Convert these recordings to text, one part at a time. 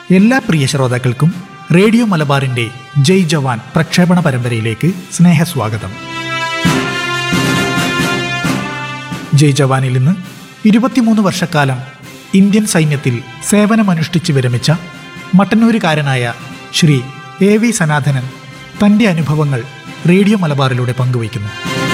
എല്ലാ പ്രിയ ശ്രോതാക്കൾക്കും റേഡിയോ മലബാറിന്റെ ജയ് ജവാൻ പ്രക്ഷേപണ പരമ്പരയിലേക്ക് സ്നേഹസ്വാഗതം ജയ് ജവാനിൽ ഇന്ന് ഇരുപത്തിമൂന്ന് വർഷക്കാലം ഇന്ത്യൻ സൈന്യത്തിൽ സേവനമനുഷ്ഠിച്ച് വിരമിച്ച മട്ടന്നൂരുകാരനായ ശ്രീ എ വി സനാതനൻ തന്റെ അനുഭവങ്ങൾ റേഡിയോ മലബാറിലൂടെ പങ്കുവയ്ക്കുന്നു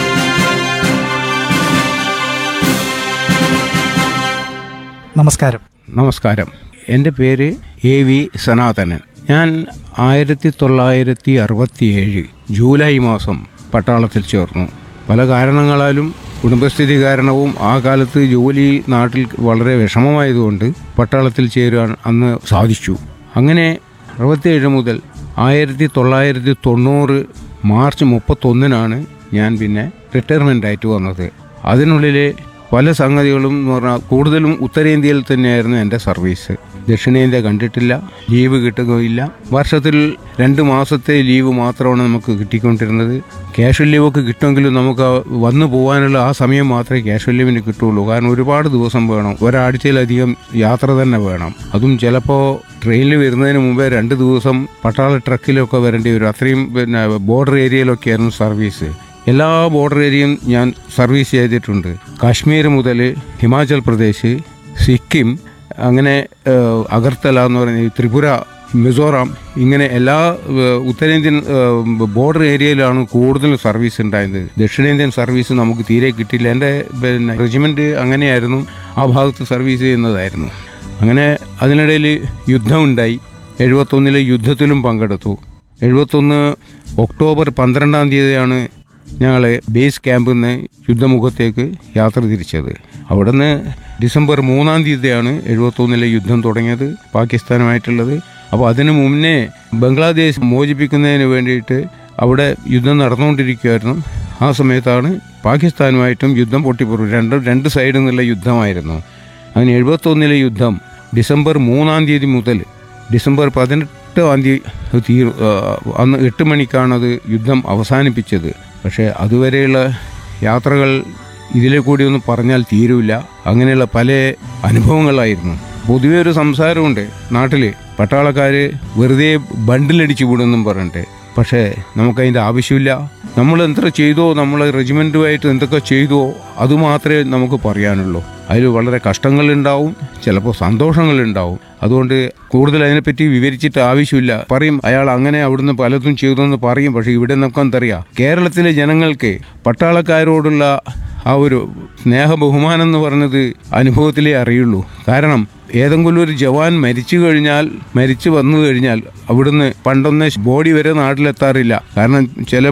നമസ്കാരം നമസ്കാരം എൻ്റെ പേര് എ വി സനാതനൻ ഞാൻ ആയിരത്തി തൊള്ളായിരത്തി അറുപത്തിയേഴ് ജൂലൈ മാസം പട്ടാളത്തിൽ ചേർന്നു പല കാരണങ്ങളാലും കുടുംബസ്ഥിതി കാരണവും ആ കാലത്ത് ജോലി നാട്ടിൽ വളരെ വിഷമമായതുകൊണ്ട് പട്ടാളത്തിൽ ചേരുവാൻ അന്ന് സാധിച്ചു അങ്ങനെ അറുപത്തിയേഴ് മുതൽ ആയിരത്തി തൊള്ളായിരത്തി തൊണ്ണൂറ് മാർച്ച് മുപ്പത്തൊന്നിനാണ് ഞാൻ പിന്നെ റിട്ടയർമെൻ്റ് ആയിട്ട് വന്നത് അതിനുള്ളിലെ പല സംഗതികളും എന്ന് പറഞ്ഞാൽ കൂടുതലും ഉത്തരേന്ത്യയിൽ തന്നെയായിരുന്നു എൻ്റെ സർവീസ് ദക്ഷിണേന്ത്യ കണ്ടിട്ടില്ല ലീവ് കിട്ടുകയില്ല വർഷത്തിൽ രണ്ട് മാസത്തെ ലീവ് മാത്രമാണ് നമുക്ക് കിട്ടിക്കൊണ്ടിരുന്നത് ക്യാഷ്വൽ ലീവൊക്കെ കിട്ടുമെങ്കിലും നമുക്ക് വന്നു പോകാനുള്ള ആ സമയം മാത്രമേ ക്യാഷ്വൽ ലീവിന് കിട്ടുള്ളൂ കാരണം ഒരുപാട് ദിവസം വേണം ഒരാഴ്ചയിലധികം യാത്ര തന്നെ വേണം അതും ചിലപ്പോൾ ട്രെയിനിൽ വരുന്നതിന് മുമ്പേ രണ്ട് ദിവസം പട്ടാള ട്രക്കിലൊക്കെ വരേണ്ടി വരും അത്രയും പിന്നെ ബോർഡർ ഏരിയയിലൊക്കെയായിരുന്നു സർവീസ് എല്ലാ ബോർഡർ ഏരിയയും ഞാൻ സർവീസ് ചെയ്തിട്ടുണ്ട് കാശ്മീർ മുതൽ ഹിമാചൽ പ്രദേശ് സിക്കിം അങ്ങനെ ഏഹ്, അഗർത്തല എന്ന് പറയുന്ന ഈ ത്രിപുര മിസോറാം ഇങ്ങനെ എല്ലാ ഏഹ്, ഉത്തരേന്ത്യൻ ഏഹ്, ബോർഡർ ഏരിയയിലാണ് കൂടുതൽ സർവീസ് ഉണ്ടായിരുന്നത് ദക്ഷിണേന്ത്യൻ സർവീസ് നമുക്ക് തീരെ കിട്ടിയില്ല എൻ്റെ പിന്നെ റെജിമെൻ്റ് അങ്ങനെയായിരുന്നു ആ ഭാഗത്ത് സർവീസ് ചെയ്യുന്നതായിരുന്നു അങ്ങനെ അതിനിടയിൽ യുദ്ധമുണ്ടായി എഴുപത്തൊന്നിലെ യുദ്ധത്തിലും പങ്കെടുത്തു എഴുപത്തൊന്ന് ഒക്ടോബർ പന്ത്രണ്ടാം തീയതിയാണ് ഞങ്ങൾ ബേസ് ക്യാമ്പിൽ നിന്ന് യുദ്ധമുഖത്തേക്ക് യാത്ര തിരിച്ചത് അവിടുന്ന് ഡിസംബർ മൂന്നാം തീയതിയാണ് എഴുപത്തൊന്നിലെ യുദ്ധം തുടങ്ങിയത് പാകിസ്ഥാനുമായിട്ടുള്ളത് അപ്പോൾ അതിനു മുന്നേ ബംഗ്ലാദേശ് മോചിപ്പിക്കുന്നതിന് വേണ്ടിയിട്ട് അവിടെ യുദ്ധം നടന്നുകൊണ്ടിരിക്കുകയായിരുന്നു ആ സമയത്താണ് പാകിസ്ഥാനുമായിട്ടും യുദ്ധം പൊട്ടിപ്പുറു രണ്ട് രണ്ട് സൈഡിൽ നിന്നുള്ള യുദ്ധമായിരുന്നു അങ്ങനെ എഴുപത്തൊന്നിലെ യുദ്ധം ഡിസംബർ മൂന്നാം തീയതി മുതൽ ഡിസംബർ പതിനെട്ടാം തീയതി തീ ആ, അന്ന് എട്ട് മണിക്കാണത് യുദ്ധം അവസാനിപ്പിച്ചത് പക്ഷേ അതുവരെയുള്ള യാത്രകൾ ഇതിലെ കൂടി ഒന്നും പറഞ്ഞാൽ തീരൂല അങ്ങനെയുള്ള പല അനുഭവങ്ങളായിരുന്നു പൊതുവെ ഒരു സംസാരമുണ്ട് നാട്ടിൽ പട്ടാളക്കാർ വെറുതെ ബണ്ടിലടിച്ചു വിടുമെന്നും പറഞ്ഞിട്ട് പക്ഷേ നമുക്കതിൻ്റെ ആവശ്യമില്ല നമ്മൾ എന്തൊക്കെ ചെയ്തോ നമ്മൾ റെജിമെൻറ്റുമായിട്ട് എന്തൊക്കെ ചെയ്തോ അതുമാത്രമേ നമുക്ക് പറയാനുള്ളൂ അതിൽ വളരെ കഷ്ടങ്ങളുണ്ടാവും ചിലപ്പോൾ സന്തോഷങ്ങളുണ്ടാവും അതുകൊണ്ട് കൂടുതൽ അതിനെപ്പറ്റി വിവരിച്ചിട്ട് ആവശ്യമില്ല പറയും അയാൾ അങ്ങനെ അവിടുന്ന് പലതും ചെയ്തെന്ന് പറയും പക്ഷേ ഇവിടെ നമുക്ക് എന്തറിയാം കേരളത്തിലെ ജനങ്ങൾക്ക് പട്ടാളക്കാരോടുള്ള ആ ഒരു സ്നേഹ ബഹുമാനം എന്ന് പറഞ്ഞത് അനുഭവത്തിലേ അറിയുള്ളൂ കാരണം ഏതെങ്കിലും ഒരു ജവാൻ മരിച്ചു കഴിഞ്ഞാൽ മരിച്ചു വന്നു കഴിഞ്ഞാൽ അവിടുന്ന് പണ്ടൊന്ന് ബോഡി വരെ നാട്ടിലെത്താറില്ല കാരണം ചില